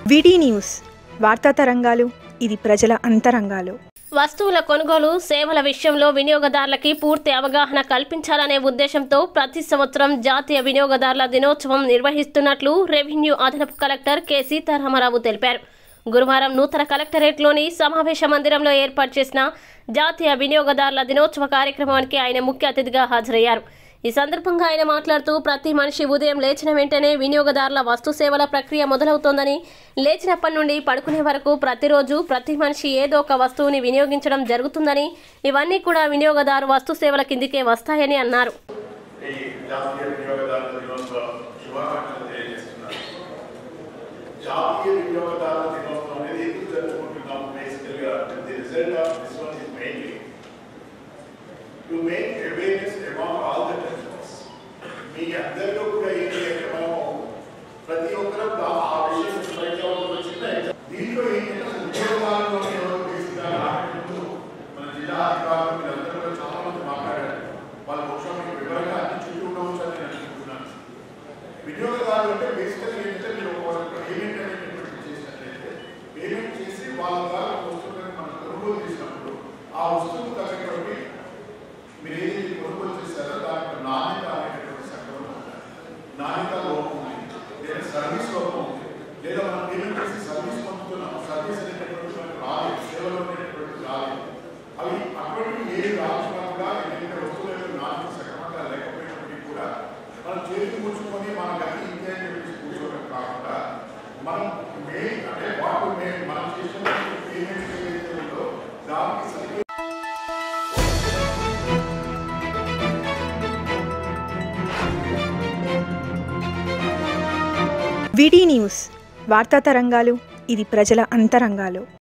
విడి న్యూస్ వార్తా తరంగాలు ఇది ప్రజల అంతరంగాలు వస్తువుల కొనుగోలు సేవల విషయంలో వినియోగదారులకి పూర్తి అవగాహన కల్పించాలనే ఉద్దేశంతో ప్రతి సంవత్సరం జాతీయ వినియోగదారుల దినోత్సవం నిర్వహిస్తున్నట్లు రెవెన్యూ అదనపు కలెక్టర్ కె సీతారామరావు తెలిపారు గురువారం నూతన కలెక్టరేట్లోని సమావేశ మందిరంలో ఏర్పాటు చేసిన జాతీయ వినియోగదారుల దినోత్సవ కార్యక్రమానికి ఆయన ముఖ్య అతిథిగా హాజరయ్యారు ఈ సందర్భంగా ఆయన మాట్లాడుతూ ప్రతి మనిషి ఉదయం లేచిన వెంటనే వినియోగదారుల వస్తు సేవల ప్రక్రియ మొదలవుతోందని లేచినప్పటి నుండి పడుకునే వరకు ప్రతిరోజు ప్రతి మనిషి ఏదో ఒక వస్తువుని వినియోగించడం జరుగుతుందని ఇవన్నీ కూడా వినియోగదారు వస్తు సేవల కిందికే వస్తాయని అన్నారు ఈ జాతీయ వినియోగదారుల దినోత్సవ శుభాకాంక్షలు తెలియజేస్తున్నాను జాతీయ వినియోగదారుల దినోత్సవం అనేది ఎందుకు జరుపుకుంటున్నాము బేసికల్గా the result of this one is mainly to make awareness among all the customers మీ అందరిలో కూడా ఏంటి అంటే మనము ప్రతి ఒక్కరు దా- ఆ విషయం బయట ఒక చిన్న example. దీంట్లో ఏంటంటే అసలు వినియోగదారులు ఎవరు బేసిక్గా రాకముందు మన జిల్లా అధికారులు మీరందరూ కూడా చాలా మంది మాట్లాడారు వాళ్ళ బహుశా మీకు వివరంగా అన్ని చుట్టూ ఉండవచ్చు అని నేను అనుకుంటున్నాను వినియోగదారులు అంటే బేసికల్ ఏంటంటే మీరు ఒక పేమెంట్ అనేటటువంటి చేసినట్లయితే పేమెంట్ చేసి వాళ్ళ ద్వారా ఒక వస్తువులను మనం కొనుగోలు చేసినప్పుడు ఆ వస్తువుకు తగ్గటువంటి మీరు ఏదైతే కొనుగోలు చేశారో దాంట్లో నాణ్యత అనేటటువంటి సంక్రమణ ఉండాలి. నాణ్యత లోపం ఉంది లేదా సర్వీస్ లోపం ఉంది లేదా మనం పేమెంట్ చేసి సర్వీస్ పొందుతున్నాం సర్వీస్ అనేటటువంటి మనకు రాలేదు సేవలు అనేటటువంటి రాలేదు అవి అటువంటి ఏ రాకుండా కూడా ఎన్నికల వస్తువుల యొక్క నాణ్యత సక్రమంగా లేకపోయినప్పటికీ కూడా మనం చేతి ముచ్చుకొని మన గతి ఇంతే అని చెప్పేసి కూర్చోవడం కాకుండా మనం మెయిన్ అంటే వాటి మెయిన్ మనం చేసిన పేమెంట్ ఏదైతే ఉందో దానికి సరిగ్గా విడి న్యూస్ వార్తా తరంగాలు ఇది ప్రజల అంతరంగాలు